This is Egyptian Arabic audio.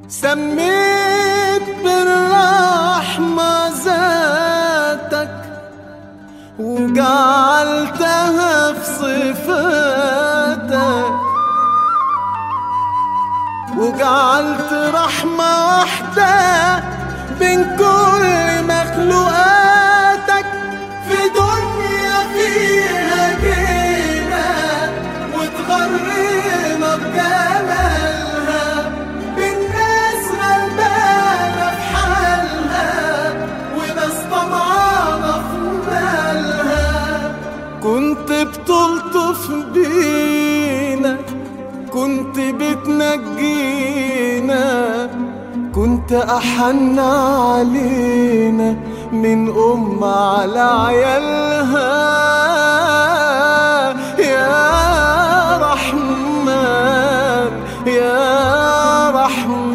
سميت بالرحمة ذاتك وجعلتها في صفاتك وجعلت رحمة واحدة بين كل مخلوقاتك في دنيا فيها جينا وتغرينا بجمالها بالناس غلبانة في حالها وناس طمعانة في مالها كنت بتلطف بينا كنت بتنجينا كنت أحن علينا من أم على عيالها يا رحمن يا رحمن